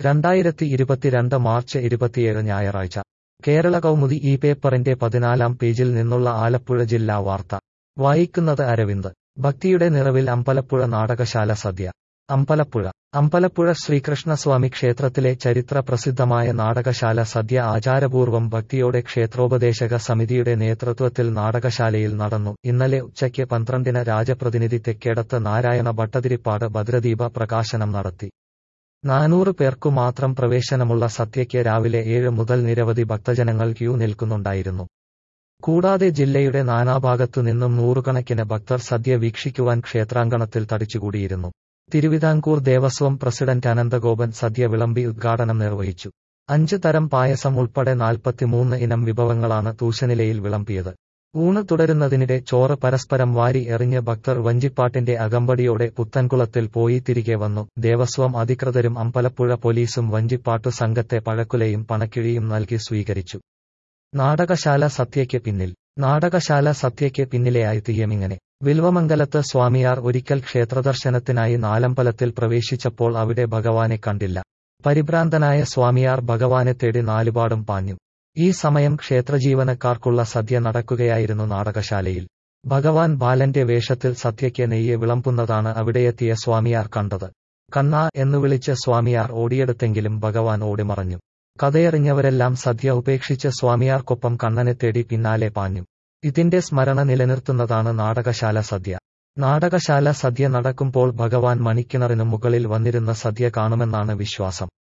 രണ്ടായിരത്തി ഇരുപത്തിരണ്ട് മാർച്ച് ഇരുപത്തിയേഴ് ഞായറാഴ്ച കേരള കൗമുദി ഈ പേപ്പറിന്റെ പതിനാലാം പേജിൽ നിന്നുള്ള ആലപ്പുഴ ജില്ലാ വാർത്ത വായിക്കുന്നത് അരവിന്ദ് ഭക്തിയുടെ നിറവിൽ അമ്പലപ്പുഴ നാടകശാല സദ്യ അമ്പലപ്പുഴ അമ്പലപ്പുഴ ശ്രീകൃഷ്ണസ്വാമി ക്ഷേത്രത്തിലെ ചരിത്ര പ്രസിദ്ധമായ നാടകശാല സദ്യ ആചാരപൂർവ്വം ഭക്തിയോടെ ക്ഷേത്രോപദേശക സമിതിയുടെ നേതൃത്വത്തിൽ നാടകശാലയിൽ നടന്നു ഇന്നലെ ഉച്ചയ്ക്ക് പന്ത്രണ്ടിന് രാജപ്രതിനിധി തെക്കേടത്ത് നാരായണ ഭട്ടതിരിപ്പാട് ഭദ്രദീപ പ്രകാശനം നടത്തി നാനൂറ് പേർക്കു മാത്രം പ്രവേശനമുള്ള സദ്യയ്ക്ക് രാവിലെ ഏഴ് മുതൽ നിരവധി ഭക്തജനങ്ങൾ ക്യൂ നിൽക്കുന്നുണ്ടായിരുന്നു കൂടാതെ ജില്ലയുടെ നാനാഭാഗത്തു നിന്നും നൂറുകണക്കിന് ഭക്തർ സദ്യ വീക്ഷിക്കുവാൻ ക്ഷേത്രാങ്കണത്തിൽ തടിച്ചുകൂടിയിരുന്നു തിരുവിതാംകൂർ ദേവസ്വം പ്രസിഡന്റ് അനന്തഗോപൻ സദ്യ വിളമ്പി ഉദ്ഘാടനം നിർവഹിച്ചു അഞ്ച് തരം പായസം ഉൾപ്പെടെ നാൽപ്പത്തിമൂന്ന് ഇനം വിഭവങ്ങളാണ് തൂശനിലയിൽ വിളമ്പിയത് ഊണ് തുടരുന്നതിനിടെ ചോറ് പരസ്പരം വാരി എറിഞ്ഞ് ഭക്തർ വഞ്ചിപ്പാട്ടിന്റെ അകമ്പടിയോടെ പുത്തൻകുളത്തിൽ പോയി തിരികെ വന്നു ദേവസ്വം അധികൃതരും അമ്പലപ്പുഴ പോലീസും വഞ്ചിപ്പാട്ടു സംഘത്തെ പഴക്കുലയും പണക്കിഴിയും നൽകി സ്വീകരിച്ചു നാടകശാല സത്യയ്ക്ക് പിന്നിൽ നാടകശാല സത്യയ്ക്ക് പിന്നിലെയായി തീയമിങ്ങനെ വിൽവമംഗലത്ത് സ്വാമിയാർ ഒരിക്കൽ ക്ഷേത്രദർശനത്തിനായി നാലമ്പലത്തിൽ പ്രവേശിച്ചപ്പോൾ അവിടെ ഭഗവാനെ കണ്ടില്ല പരിഭ്രാന്തനായ സ്വാമിയാർ ഭഗവാനെ തേടി നാലുപാടും പാഞ്ഞു ഈ സമയം ക്ഷേത്രജീവനക്കാർക്കുള്ള സദ്യ നടക്കുകയായിരുന്നു നാടകശാലയിൽ ഭഗവാൻ ബാലന്റെ വേഷത്തിൽ സത്യയ്ക്ക് നെയ്യ് വിളമ്പുന്നതാണ് അവിടെയെത്തിയ സ്വാമിയാർ കണ്ടത് കണ്ണ എന്നു വിളിച്ച് സ്വാമിയാർ ഓടിയെടുത്തെങ്കിലും ഭഗവാൻ ഓടിമറഞ്ഞു കഥയറിഞ്ഞവരെല്ലാം സദ്യ ഉപേക്ഷിച്ച് സ്വാമിയാർക്കൊപ്പം കണ്ണനെ തേടി പിന്നാലെ പാഞ്ഞു ഇതിന്റെ സ്മരണ നിലനിർത്തുന്നതാണ് നാടകശാല സദ്യ നാടകശാല സദ്യ നടക്കുമ്പോൾ ഭഗവാൻ മണിക്കിണറിനു മുകളിൽ വന്നിരുന്ന സദ്യ കാണുമെന്നാണ് വിശ്വാസം